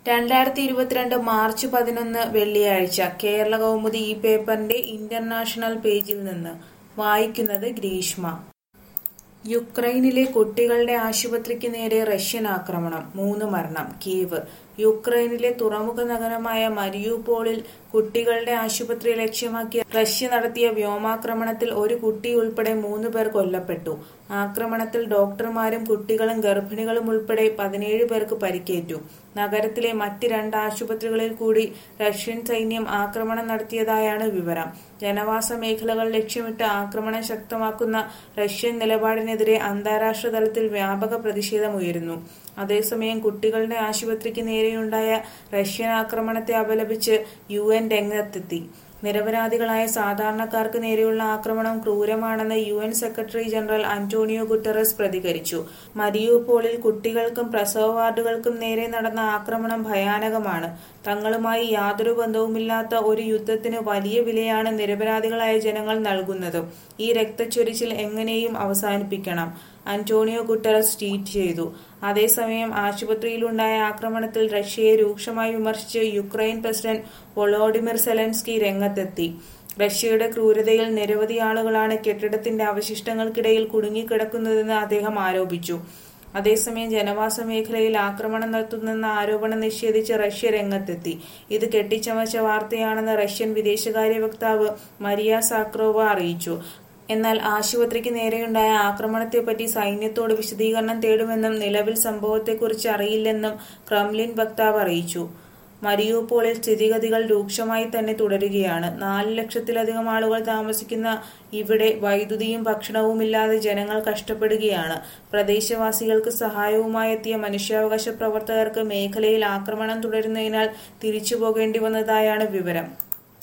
രണ്ടായിരത്തി ഇരുപത്തിരണ്ട് മാർച്ച് പതിനൊന്ന് വെള്ളിയാഴ്ച കേരള കൗമുദി ഈ പേപ്പറിന്റെ ഇന്റർനാഷണൽ പേജിൽ നിന്ന് വായിക്കുന്നത് ഗ്രീഷ്മ യുക്രൈനിലെ കുട്ടികളുടെ ആശുപത്രിക്ക് നേരെ റഷ്യൻ ആക്രമണം മൂന്ന് മരണം കീവ് യുക്രൈനിലെ തുറമുഖ നഗരമായ മരിയൂപോളിൽ കുട്ടികളുടെ ആശുപത്രി ലക്ഷ്യമാക്കി റഷ്യ നടത്തിയ വ്യോമാക്രമണത്തിൽ ഒരു കുട്ടി ഉൾപ്പെടെ മൂന്ന് പേർ കൊല്ലപ്പെട്ടു ആക്രമണത്തിൽ ഡോക്ടർമാരും കുട്ടികളും ഗർഭിണികളും ഉൾപ്പെടെ പതിനേഴ് പേർക്ക് പരിക്കേറ്റു നഗരത്തിലെ മറ്റ് രണ്ട് ആശുപത്രികളിൽ കൂടി റഷ്യൻ സൈന്യം ആക്രമണം നടത്തിയതായാണ് വിവരം ജനവാസ മേഖലകൾ ലക്ഷ്യമിട്ട് ആക്രമണം ശക്തമാക്കുന്ന റഷ്യൻ നിലപാടിനെതിരെ അന്താരാഷ്ട്ര തലത്തിൽ വ്യാപക പ്രതിഷേധമുയരുന്നു അതേസമയം കുട്ടികളുടെ ആശുപത്രിക്ക് നേരെയുണ്ടായ റഷ്യൻ ആക്രമണത്തെ അപലപിച്ച് യു എൻ രംഗത്തെത്തി നിരപരാധികളായ സാധാരണക്കാർക്ക് നേരെയുള്ള ആക്രമണം ക്രൂരമാണെന്ന് U N secretary general Antonio Guterres പ്രതികരിച്ചു മരിയൂപോളിൽ കുട്ടികൾക്കും പ്രസവ വാർഡുകൾക്കും നേരെ നടന്ന ആക്രമണം ഭയാനകമാണ് തങ്ങളുമായി യാതൊരു ബന്ധവുമില്ലാത്ത ഒരു യുദ്ധത്തിന് വലിയ വിലയാണ് നിരപരാധികളായ ജനങ്ങൾ നൽകുന്നത് ഈ രക്തച്ചൊരിച്ചിൽ എങ്ങനെയും അവസാനിപ്പിക്കണം അന്റോണിയോ ഗുട്ടറസ് ട്വീറ്റ് ചെയ്തു അതേസമയം ആശുപത്രിയിലുണ്ടായ ആക്രമണത്തിൽ റഷ്യയെ രൂക്ഷമായി വിമർശിച്ച് യുക്രൈൻ പ്രസിഡന്റ് വൊളോഡിമിർ സെലൻസ്കി രംഗത്തെത്തി റഷ്യയുടെ ക്രൂരതയിൽ നിരവധി ആളുകളാണ് കെട്ടിടത്തിന്റെ അവശിഷ്ടങ്ങൾക്കിടയിൽ കുടുങ്ങിക്കിടക്കുന്നതെന്ന് അദ്ദേഹം ആരോപിച്ചു അതേസമയം ജനവാസ മേഖലയിൽ ആക്രമണം നടത്തുന്നെന്ന ആരോപണം നിഷേധിച്ച് റഷ്യ രംഗത്തെത്തി ഇത് കെട്ടിച്ചമച്ച വാർത്തയാണെന്ന് റഷ്യൻ വിദേശകാര്യ വക്താവ് മരിയ സാക്രോവ അറിയിച്ചു എന്നാൽ ആശുപത്രിക്ക് നേരെയുണ്ടായ ആക്രമണത്തെപ്പറ്റി സൈന്യത്തോട് വിശദീകരണം തേടുമെന്നും നിലവിൽ സംഭവത്തെക്കുറിച്ച് അറിയില്ലെന്നും ക്രെംലിൻ വക്താവ് അറിയിച്ചു മരിയൂപോളിൽ സ്ഥിതിഗതികൾ രൂക്ഷമായി തന്നെ തുടരുകയാണ് നാല് ലക്ഷത്തിലധികം ആളുകൾ താമസിക്കുന്ന ഇവിടെ വൈദ്യുതിയും ഭക്ഷണവുമില്ലാതെ ജനങ്ങൾ കഷ്ടപ്പെടുകയാണ് പ്രദേശവാസികൾക്ക് സഹായവുമായി എത്തിയ മനുഷ്യാവകാശ പ്രവർത്തകർക്ക് മേഖലയിൽ ആക്രമണം തുടരുന്നതിനാൽ തിരിച്ചു പോകേണ്ടി വന്നതായാണ് വിവരം